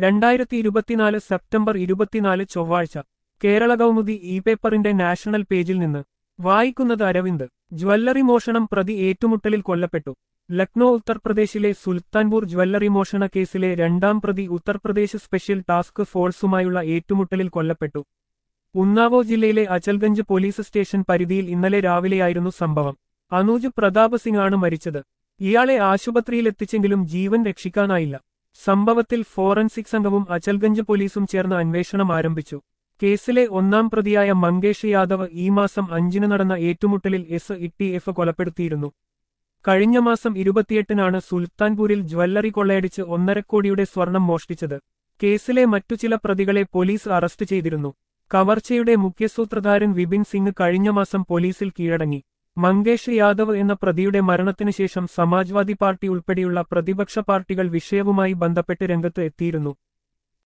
രണ്ടായിരത്തി ഇരുപത്തിനാല് സെപ്റ്റംബർ ഇരുപത്തിനാല് ചൊവ്വാഴ്ച കേരള കൗമുദി ഇ പേപ്പറിന്റെ നാഷണൽ പേജിൽ നിന്ന് വായിക്കുന്നത് അരവിന്ദ് ജ്വല്ലറി മോഷണം പ്രതി ഏറ്റുമുട്ടലിൽ കൊല്ലപ്പെട്ടു ലക്നോ ഉത്തർപ്രദേശിലെ സുൽത്താൻപൂർ ജ്വല്ലറി മോഷണ കേസിലെ രണ്ടാം പ്രതി ഉത്തർപ്രദേശ് സ്പെഷ്യൽ ടാസ്ക് ഫോഴ്സുമായുള്ള ഏറ്റുമുട്ടലിൽ കൊല്ലപ്പെട്ടു ഉന്നാവോ ജില്ലയിലെ അചൽഗഞ്ച് പോലീസ് സ്റ്റേഷൻ പരിധിയിൽ ഇന്നലെ രാവിലെയായിരുന്നു സംഭവം അനൂജ് പ്രതാപ് സിംഗ് ആണ് മരിച്ചത് ഇയാളെ ആശുപത്രിയിലെത്തിച്ചെങ്കിലും ജീവൻ രക്ഷിക്കാനായില്ല സംഭവത്തിൽ ഫോറൻസിക് സംഘവും അചൽഗഞ്ച് പോലീസും ചേർന്ന് അന്വേഷണം ആരംഭിച്ചു കേസിലെ ഒന്നാം പ്രതിയായ മങ്കേഷ് യാദവ് ഈ മാസം അഞ്ചിന് നടന്ന ഏറ്റുമുട്ടലിൽ എസ് ഇട്ടി എഫ് കൊലപ്പെടുത്തിയിരുന്നു കഴിഞ്ഞ മാസം ഇരുപത്തിയെട്ടിനാണ് സുൽത്താൻപൂരിൽ ജ്വല്ലറി കൊള്ളയടിച്ച് ഒന്നരക്കോടിയുടെ സ്വർണം മോഷ്ടിച്ചത് കേസിലെ മറ്റു ചില പ്രതികളെ പോലീസ് അറസ്റ്റ് ചെയ്തിരുന്നു കവർച്ചയുടെ മുഖ്യസൂത്രധാരൻ വിപിൻ സിംഗ് കഴിഞ്ഞ മാസം പോലീസിൽ കീഴടങ്ങി മങ്കേഷ് യാദവ് എന്ന പ്രതിയുടെ മരണത്തിനു ശേഷം സമാജ്വാദി പാർട്ടി ഉൾപ്പെടെയുള്ള പ്രതിപക്ഷ പാർട്ടികൾ വിഷയവുമായി ബന്ധപ്പെട്ട് രംഗത്ത് എത്തിയിരുന്നു